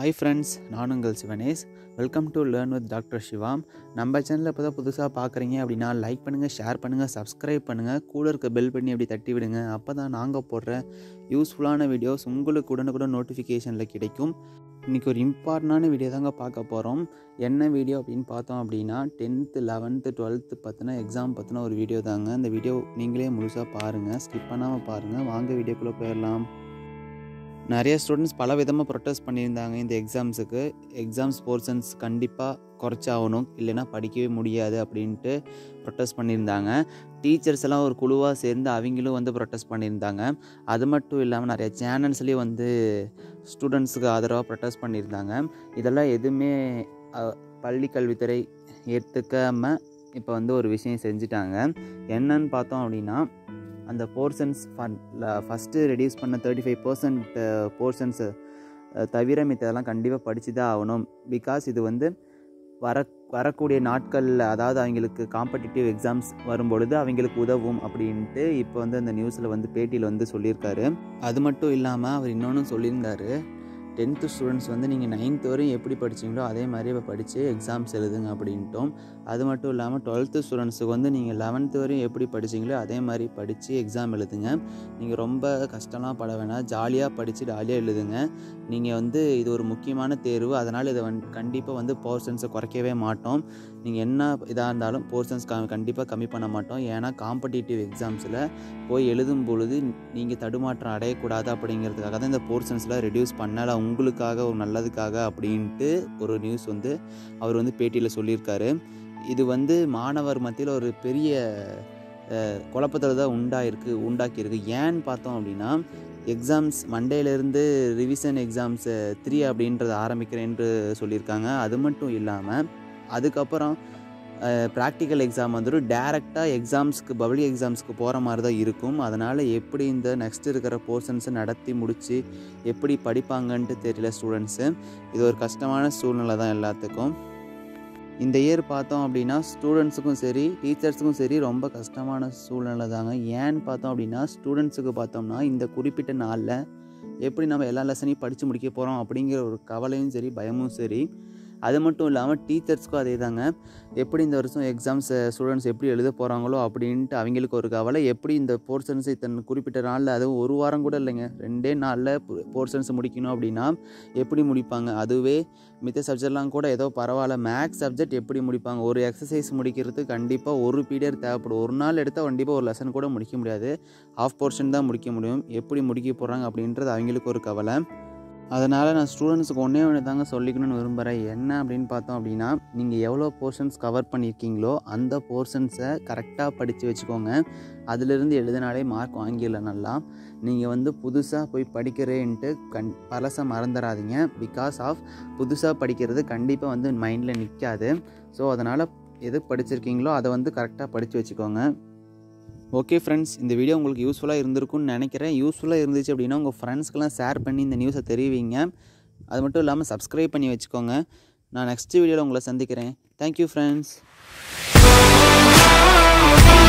hi friends நான் உங்கள் Sivanesh welcome to learn with doctor Sivam நம்ம சேனலில் இப்போ தான் புதுசாக பார்க்குறீங்க அப்படின்னா லைக் பண்ணுங்கள் ஷேர் பண்ணுங்கள் சப்ஸ்கிரைப் பண்ணுங்கள் கூட இருக்க பெல் பண்ணி அப்படி தட்டி விடுங்க அப்போ தான் நாங்கள் போடுற யூஸ்ஃபுல்லான வீடியோஸ் உங்களுக்கு உடனுக்குடன் நோட்டிஃபிகேஷனில் கிடைக்கும் இன்றைக்கி ஒரு இம்பார்ட்டண்டான வீடியோ தாங்க பார்க்க போகிறோம் என்ன வீடியோ அப்படின்னு பார்த்தோம் அப்படின்னா டென்த்து லெவன்த்து டுவெல்த்து பற்றின எக்ஸாம் பற்றின ஒரு வீடியோ தாங்க இந்த வீடியோ நீங்களே முழுசாக பாருங்கள் ஸ்கிப் பண்ணாமல் பாருங்கள் வாங்க வீடியோக்குள்ளே போயிடலாம் நிறைய ஸ்டூடெண்ட்ஸ் பல விதமாக ப்ரொட்டஸ்ட் பண்ணியிருந்தாங்க இந்த எக்ஸாம்ஸுக்கு எக்ஸாம்ஸ் போர்ஷன்ஸ் கண்டிப்பாக குறைச்சாகணும் இல்லைன்னா படிக்கவே முடியாது அப்படின்ட்டு ப்ரொட்டஸ்ட் பண்ணியிருந்தாங்க டீச்சர்ஸ் எல்லாம் ஒரு குழுவாக சேர்ந்து அவங்களும் வந்து ப்ரொட்டஸ்ட் பண்ணியிருந்தாங்க அது மட்டும் இல்லாமல் நிறைய சேனல்ஸ்லேயும் வந்து ஸ்டூடெண்ட்ஸுக்கு ஆதரவாக ப்ரொட்டஸ்ட் பண்ணியிருந்தாங்க இதெல்லாம் எதுவுமே அஹ், பள்ளி கல்வித்துறை ஏற்றுக்காமல் இப்போ வந்து ஒரு விஷயம் செஞ்சுட்டாங்க என்னன்னு பார்த்தோம் அப்படின்னா அந்த போர்ஷன்ஸ் ஃபஸ்ட்டு ரெடியூஸ் பண்ண தேர்ட்டி ஃபைவ் பர்சன்ட் போர்ஷன்ஸு தவிர மித்ததெல்லாம் கண்டிப்பாக படித்து தான் ஆகணும் பிகாஸ் இது வந்து வர வரக்கூடிய நாட்களில் அதாவது அவங்களுக்கு காம்படிட்டிவ் எக்ஸாம்ஸ் வரும்பொழுது அவங்களுக்கு உதவும் அப்படின்ட்டு இப்போ வந்து அந்த நியூஸில் வந்து பேட்டியில் வந்து சொல்லியிருக்காரு அது மட்டும் இல்லாமல் அவர் இன்னொன்று சொல்லியிருந்தாரு டென்த்து ஸ்டூடெண்ட்ஸ் வந்து நீங்கள் நைன்த் வரையும் எப்படி படிச்சீங்களோ அதே மாதிரி இப்போ படித்து எக்ஸாம்ஸ் எழுதுங்க அப்படின்ட்டும் அது மட்டும் இல்லாமல் டுவெல்த்து ஸ்டூடெண்ட்ஸுக்கு வந்து நீங்கள் லெவன்த்து வரையும் எப்படி படிச்சீங்களோ அதே மாதிரி படித்து எக்ஸாம் எழுதுங்க நீங்கள் ரொம்ப கஷ்டம்லாம் பட வேணாம் ஜாலியாக படித்து ஜாலியாக எழுதுங்க நீங்கள் வந்து இது ஒரு முக்கியமான தேர்வு அதனால் இதை வந்து கண்டிப்பாக வந்து போர்ஷன்ஸை குறைக்கவே மாட்டோம் நீங்கள் என்ன இதாக இருந்தாலும் போர்ஷன்ஸ் க கண்டிப்பாக கம்மி பண்ண மாட்டோம் ஏன்னா காம்படிட்டிவ் எக்ஸாம்ஸில் போய் எழுதும் பொழுது நீங்கள் தடுமாற்றம் அடையக்கூடாது அப்படிங்கிறதுக்காக தான் இந்த போர்ஷன்ஸில் ரெடியூஸ் பண்ணலை உங்களுக்காக ஒரு நல்லதுக்காக அப்படின்ட்டு ஒரு நியூஸ் வந்து அவர் வந்து பேட்டியில் சொல்லியிருக்காரு இது வந்து மாணவர் மத்தியில் ஒரு பெரிய குழப்பத்தில் தான் உண்டாயிருக்கு உண்டாக்கியிருக்கு ஏன்னு பார்த்தோம் அப்படின்னா எக்ஸாம்ஸ் மண்டேலேருந்து ரிவிஷன் எக்ஸாம்ஸ் த்ரீ அப்படின்றத ஆரம்பிக்கிறேன் என்று சொல்லியிருக்காங்க அது மட்டும் இல்லாமல் அதுக்கப்புறம் ப்ராக்டிக்கல் எக்ஸாம் வந்துடும் டேரெக்டாக எக்ஸாம்ஸ்க்கு பப்ளிக் எக்ஸாம்ஸ்க்கு போகிற மாதிரி தான் இருக்கும் அதனால் எப்படி இந்த நெக்ஸ்ட் இருக்கிற போர்ஷன்ஸை நடத்தி முடித்து எப்படி படிப்பாங்கன்ட்டு தெரியல ஸ்டூடெண்ட்ஸு இது ஒரு கஷ்டமான சூழ்நிலை தான் எல்லாத்துக்கும் இந்த இயர் பார்த்தோம் அப்படின்னா ஸ்டூடெண்ட்ஸுக்கும் சரி டீச்சர்ஸுக்கும் சரி ரொம்ப கஷ்டமான சூழ்நிலை தாங்க ஏன்னு பார்த்தோம் அப்படின்னா ஸ்டூடெண்ட்ஸுக்கு பார்த்தோம்னா இந்த குறிப்பிட்ட நாளில் எப்படி நம்ம எல்லா லெசனையும் படித்து முடிக்க போகிறோம் அப்படிங்கிற ஒரு கவலையும் சரி பயமும் சரி அது மட்டும் இல்லாமல் டீச்சர்ஸ்க்கும் அதே தாங்க எப்படி இந்த வருஷம் எக்ஸாம்ஸ் ஸ்டூடெண்ட்ஸ் எப்படி எழுத போகிறாங்களோ அப்படின்ட்டு அவங்களுக்கு ஒரு கவலை எப்படி இந்த போர்ஷன்ஸ் இத்தனை குறிப்பிட்ட நாளில் அதுவும் ஒரு வாரம் கூட இல்லைங்க ரெண்டே நாளில் போர்ஷன்ஸ் முடிக்கணும் அப்படின்னா எப்படி முடிப்பாங்க அதுவே மித்த சப்ஜெக்ட்லாம் கூட ஏதோ பரவாயில்ல மேக்ஸ் சப்ஜெக்ட் எப்படி முடிப்பாங்க ஒரு எக்ஸசைஸ் முடிக்கிறதுக்கு கண்டிப்பாக ஒரு பீரியட் தேவைப்படும் ஒரு நாள் எடுத்தால் கண்டிப்பாக ஒரு லெசன் கூட முடிக்க முடியாது ஆஃப் போர்ஷன் தான் முடிக்க முடியும் எப்படி முடிக்க போகிறாங்க அப்படின்றது அவங்களுக்கு ஒரு கவலை அதனால் நான் ஸ்டூடெண்ட்ஸுக்கு ஒன்றே ஒன்று தாங்க சொல்லிக்கணும்னு விரும்புகிறேன் என்ன அப்படின்னு பார்த்தோம் அப்படின்னா நீங்கள் எவ்வளோ போர்ஷன்ஸ் கவர் பண்ணியிருக்கீங்களோ அந்த போர்ஷன்ஸை கரெக்டாக படித்து வச்சுக்கோங்க அதிலிருந்து எழுதினாலே மார்க் வாங்கிடலாம் நல்லா நீங்கள் வந்து புதுசாக போய் படிக்கிறேன்ட்டு கண் பழசை மறந்துடாதீங்க பிகாஸ் ஆஃப் புதுசாக படிக்கிறது கண்டிப்பாக வந்து மைண்டில் நிற்காது ஸோ அதனால் எது படிச்சிருக்கீங்களோ அதை வந்து கரெக்டாக படித்து வச்சுக்கோங்க ஓகே ஃப்ரெண்ட்ஸ் இந்த வீடியோ உங்களுக்கு யூஸ்ஃபுல்லாக இருந்திருக்கும்னு நினைக்கிறேன் யூஸ்ஃபுல்லாக இருந்துச்சு அப்படின்னா உங்கள் ஃப்ரெண்ட்ஸ்க்கெலாம் ஷேர் பண்ணி இந்த நியூஸை தெரிவிங்க அது மட்டும் இல்லாமல் சப்ஸ்கிரைப் பண்ணி வச்சுக்கோங்க நான் நெக்ஸ்ட் வீடியோவில் உங்களை சந்திக்கிறேன் தேங்க்யூ ஃப்ரெண்ட்ஸ்